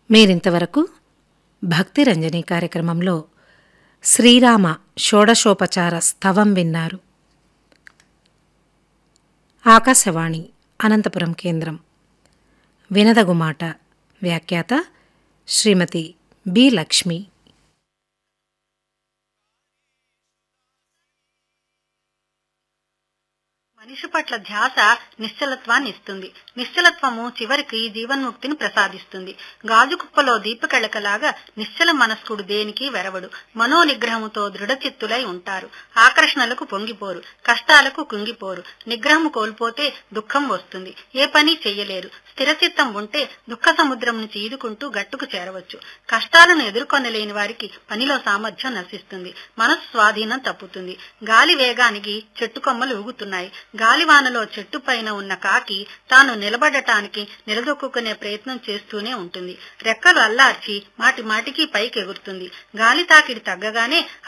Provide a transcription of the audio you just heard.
మీరింతవరకు భక్తి రంజని కార్యక్రమంలో శ్రీరామ షోడశోపచార స్తవం విన్నారు ఆకాశవాణి అనంతపురం కేంద్రం వినదగుమాట వ్యాఖ్యాత శ్రీమతి బి లక్ష్మి మనిషి పట్ల ధ్యాస నిశ్చలత్వాన్ని ఇస్తుంది నిశ్చలత్వము చివరికి జీవన్ముక్తిని ప్రసాదిస్తుంది గాజు కుప్పలో దీపకెళకలాగా నిశ్చల మనస్కుడు దేనికి వెరవడు మనో నిగ్రహముతో దృఢచిత్తులై ఉంటారు ఆకర్షణలకు పొంగిపోరు కష్టాలకు కుంగిపోరు నిగ్రహము కోల్పోతే దుఃఖం వస్తుంది ఏ పని చెయ్యలేరు స్థిరచిత్తం ఉంటే దుఃఖ సముద్రం నుంచి ఈదుకుంటూ గట్టుకు చేరవచ్చు కష్టాలను ఎదుర్కొనలేని వారికి పనిలో సామర్థ్యం నశిస్తుంది మనసు స్వాధీనం తప్పుతుంది గాలి వేగానికి చెట్టు కొమ్మలు ఊగుతున్నాయి గాలివానలో చెట్టు పైన ఉన్న కాకి తాను నిలబడటానికి నిలదొక్కునే ప్రయత్నం చేస్తూనే ఉంటుంది రెక్కలు అల్లార్చి మాటి మాటికి పైకి ఎగురుతుంది గాలి తాకిడి తగ్గగానే